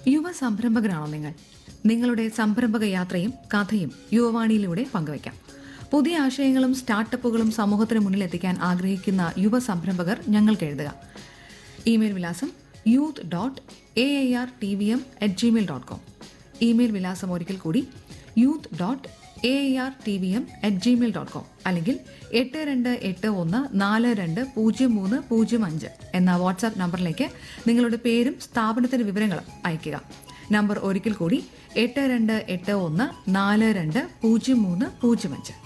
യുവ സംരംഭകനാണോ നിങ്ങൾ നിങ്ങളുടെ സംരംഭക യാത്രയും കഥയും യുവവാണിയിലൂടെ പങ്കുവയ്ക്കാം പുതിയ ആശയങ്ങളും സ്റ്റാർട്ടപ്പുകളും സമൂഹത്തിന് മുന്നിലെത്തിക്കാൻ ആഗ്രഹിക്കുന്ന യുവ സംരംഭകർ ഞങ്ങൾക്ക് എഴുതുക ഇമെയിൽ വിലാസം youth dot A I R T V M at Gmail dot com email വിലാസം ഒരിക്കൽ കൂടി youth dot A I R T V M at Gmail dot com അല്ലെങ്കിൽ എട്ട് രണ്ട് എട്ട് ഒന്ന് നാല് രണ്ട് പൂജ്യം മൂന്ന് പൂജ്യം അഞ്ച് എന്ന വാട്സാപ്പ് നമ്പറിലേക്ക് നിങ്ങളുടെ പേരും സ്ഥാപനത്തിന്റെ വിവരങ്ങളും അയയ്ക്കുക നമ്പർ ഒരിക്കൽ കൂടി എട്ട് രണ്ട് എട്ട് ഒന്ന് നാല് രണ്ട് പൂജ്യം മൂന്ന് പൂജ്യം അഞ്ച്